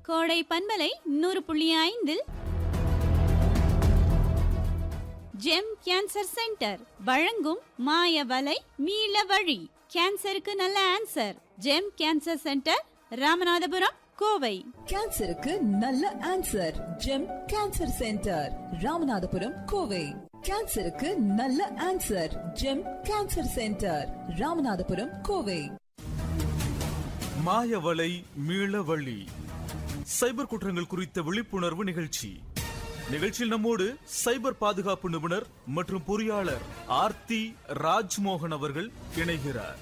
கோடை பண்பலை நூறு புள்ளி ஐந்தில் ஜெம் கேன்சர் சென்டர் வழங்கும் மாய வலை மீள வழி கேன்சருக்கு நல்ல answer Gem cancer centre Ramanathapuram Kovai கேன்சருக்கு நல்ல answer Gem cancer centre Ramanathapuram Kovai கேன்சருக்கு நல்ல answer Gem cancer centre Ramanathapuram Kovai மாயவலை மீள வழி சைபர் குற்றங்கள் குறித்த விழிப்புணர்வு நிகழ்ச்சி நிகழ்ச்சியில் நம்மோடு சைபர் பாதுகாப்பு நிபுணர் மற்றும் பொறியாளர் ஆர்த்தி ராஜ்மோகன் அவர்கள் இணைகிறார்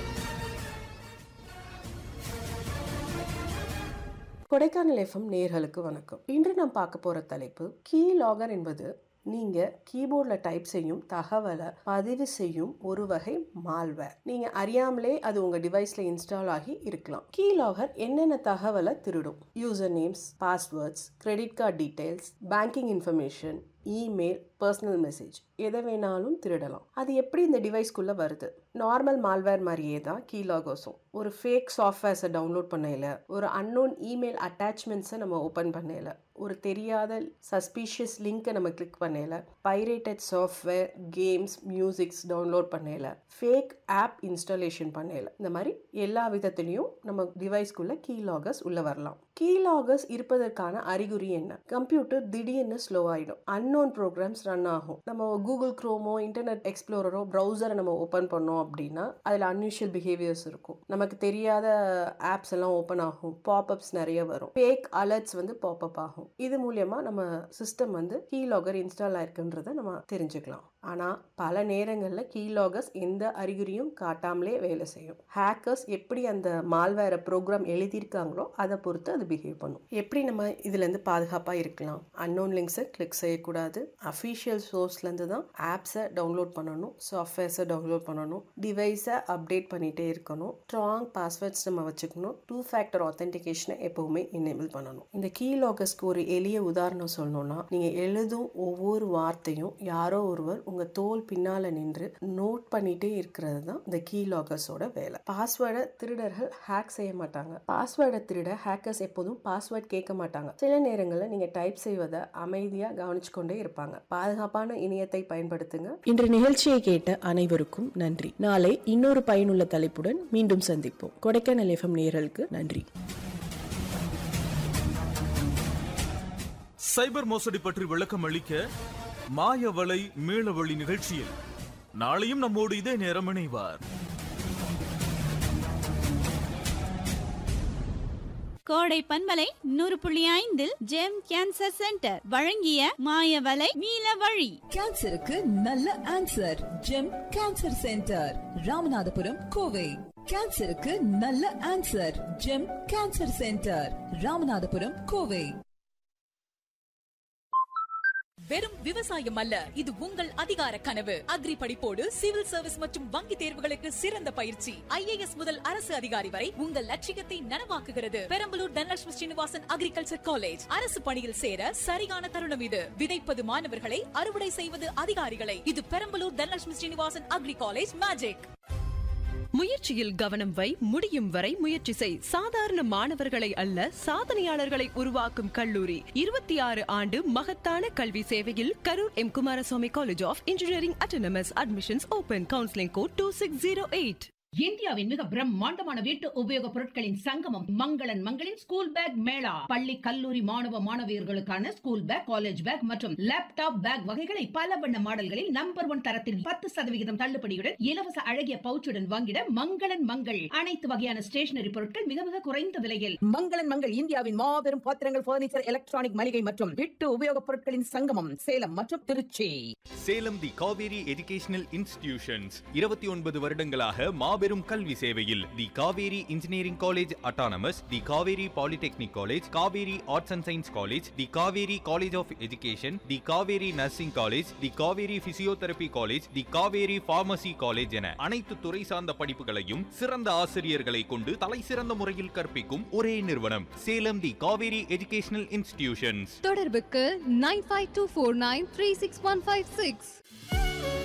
கொடைக்கானல் எஃப்எம் நேர்களுக்கு வணக்கம் இன்று நாம் பார்க்க போற தலைப்பு கீ லாகர் என்பது நீங்க கீபோர்டில் டைப் செய்யும் தகவலை பதிவு செய்யும் ஒரு வகை மால்வேர் நீங்க அறியாமலே அது உங்க டிவைஸ்ல இன்ஸ்டால் ஆகி இருக்கலாம் கீ லாகர் என்னென்ன தகவலை திருடும் user names passwords credit card details banking information email personal message எதை வேணாலும் திருடலாம் அது எப்படி இந்த டிவைஸ்க்குள்ளே வருது நார்மல் மால்வேர் மாதிரியே தான் கீலாகோஸும் ஒரு ஃபேக் சாஃப்ட்வேர்ஸை டவுன்லோட் பண்ணையில் ஒரு அன்னோன் இமெயில் அட்டாச்மெண்ட்ஸை நம்ம ஓப்பன் பண்ணையில் ஒரு தெரியாத சஸ்பீஷியஸ் லிங்க்கை நம்ம கிளிக் பண்ணையில் pirated software games musics download பண்ணையில் ஃபேக் ஆப் இன்ஸ்டாலேஷன் பண்ணையில் இந்த மாதிரி எல்லா விதத்துலேயும் நம்ம டிவைஸ்க்குள்ளே கீலாகஸ் உள்ளே வரலாம் கீலாகஸ் இருப்பதற்கான அறிகுறி என்ன கம்ப்யூட்டர் திடீர்னு ஸ்லோ ஆகிடும் அன்னோன் ப்ரோக்ராம்ஸ் ரன் ஆகும் நம்ம கூகுள் க்ரோமோ இன்டர்நெட் எக்ஸ்ப்ளோரரோ ப்ரௌசரை நம்ம ஓப்பன் பண்ணோம் அப்படின்னா அதில் அன்யூஷுவல் பிஹேவியர்ஸ் இருக்கும் நமக்கு தெரியாத ஆப்ஸ் எல்லாம் ஓப்பன் ஆகும் பாப்அப்ஸ் நிறைய வரும் ஃபேக் அலர்ட்ஸ் வந்து பாப்அப் ஆகும் இது மூலியமா நம்ம சிஸ்டம் வந்து கீலாகர் இன்ஸ்டால் ஆயிருக்குன்றதை நம்ம தெரிஞ்சுக்கலாம் ஆனால் பல நேரங்களில் கீலாகஸ் எந்த அறிகுறியும் காட்டாமலே வேலை செய்யும் ஹேக்கர்ஸ் எப்படி அந்த மால்வேரை ப்ரோக்ராம் எழுதியிருக்காங்களோ அதை பொறுத்து அது பிஹேவ் பண்ணும் எப்படி நம்ம இதுலேருந்து பாதுகாப்பாக இருக்கலாம் அன்னோன் லிங்க்ஸை கிளிக் செய்யக்கூடாது அஃபீஷியல் சோர்ஸ்லேருந்து தான் ஆப்ஸை டவுன்லோட் பண்ணணும் சாஃப்ட்வேர்ஸை டவுன்லோட் பண்ணணும் டிவைஸை அப்டேட் பண்ணிகிட்டே இருக்கணும் ஸ்ட்ராங் பாஸ்வேர்ட்ஸ் நம்ம வச்சுக்கணும் டூ ஃபேக்டர் ஆத்தென்டிகேஷனை எப்போவுமே எனேபிள் பண்ணணும் இந்த கீலாகஸ்க்கு ஒரு எளிய உதாரணம் சொல்லணும்னா நீங்கள் எழுதும் ஒவ்வொரு வார்த்தையும் யாரோ ஒருவர் உங்கள் தோல் பின்னால் நின்று நோட் பண்ணிட்டே இருக்கிறது தான் இந்த கீலாகஸோட வேலை பாஸ்வேர்டை திருடர்கள் ஹேக் செய்ய மாட்டாங்க பாஸ்வேர்டை திருட ஹேக்கர்ஸ் எப்போதும் பாஸ்வேர்ட் கேட்க மாட்டாங்க சில நேரங்களில் நீங்கள் டைப் செய்வதை அமைதியாக கவனிச்சு கொண்டே இருப்பாங்க பாதுகாப்பான இணையத்தை பயன்படுத்துங்க இன்று நிகழ்ச்சியை கேட்ட அனைவருக்கும் நன்றி நாளை இன்னொரு பயனுள்ள தலைப்புடன் மீண்டும் சந்திப்போம் கொடைக்கானல் எஃப்எம் நேயர்களுக்கு நன்றி சைபர் மோசடி பற்றி விளக்கம் அளிக்க மாயவலை மீளவழி நிகழ்ச்சியில் நாளையும் நம்மோடு இதே நேரம் இணைவார் கோடை பண்பலை நூறு புள்ளி ஐந்தில் ஜெம் கேன்சர் சென்டர் வழங்கிய மாய வலை மீள வழி கேன்சருக்கு நல்ல answer Gem cancer centre Ramanathapuram Kovai கேன்சருக்கு நல்ல answer Gem cancer centre Ramanathapuram Kovai வெறும் விவசாயம் அல்ல இது உங்கள் அதிகார கனவு அக்ரி படிப்போடு சிவில் சர்வீஸ் மற்றும் வங்கி தேர்வுகளுக்கு சிறந்த பயிற்சி ஐஏஎஸ் முதல் அரசு அதிகாரி வரை உங்கள் லட்சியத்தை நனவாக்குகிறது பெரம்பலூர் தனலட்சுமி ஸ்ரீனிவாசன் அக்ரிகல்ச்சர் காலேஜ் அரசு பணியில் சேர சரியான தருணம் இது விதைப்பது மாணவர்களை அறுவடை செய்வது அதிகாரிகளை இது Perambalur Dhanalakshmi Srinivasan agri college magic முயற்சியில் கவனம் வை முடியும் வரை முயற்சி செய் சாதாரண மாணவர்களை அல்ல சாதனையாளர்களை உருவாக்கும் கல்லூரி இருபத்தி ஆறு ஆண்டு மகத்தான கல்வி சேவையில் Karur M Kumarasamy college of engineering autonomous admissions open counselling code two six zero eight இந்தியாவின் மிக பிரம்மாண்டமான வீட்டு உபயோக பொருட்களின் சங்கமம் மங்களன் மங்களின் ஸ்கூல் பேக் மேளா பள்ளி கல்லூரி மாணவ மாணவியர்களுக்கான ஸ்கூல் பேக் காலேஜ் பேக் மற்றும் லேப்டாப் பேக் வகைகளை பல வண்ண மாடல்களில் நம்பர் ஒன் தரத்தில் பத்து சதவிகிதம் தள்ளுபடியுடன் இலவச அழகிய பவுச்சுடன் வாங்கிட மங்களன் மங்கள் அனைத்து வகையான ஸ்டேஷனரி பொருட்கள் மிக மிக குறைந்த விலையில் மங்களன் மங்கள் இந்தியாவின் மாபெரும் பாத்திரங்கள் பர்னிச்சர் எலக்ட்ரானிக் மளிகை மற்றும் வீட்டு உபயோக பொருட்களின் சங்கமம் சேலம் மற்றும் Trichy Salem the Kaveri educational institutions இருபத்தி ஒன்பது வருடங்களாக மாபெரும் கல்வி சேவையில் the Kaveri engineering college autonomous the Kaveri polytechnic college Kaveri arts and science college the Kaveri college of education the Kaveri nursing college the Kaveri physiotherapy college the Kaveri pharmacy college என அனைத்து துறை சார்ந்த படிப்புகளையும் சிறந்த ஆசிரியர்களை கொண்டு தலை சிறந்த முறையில் கற்பிக்கும் ஒரே நிறுவனம் Salem the Kaveri educational institutions தொடர்புக்கு nine five two four nine three six one five six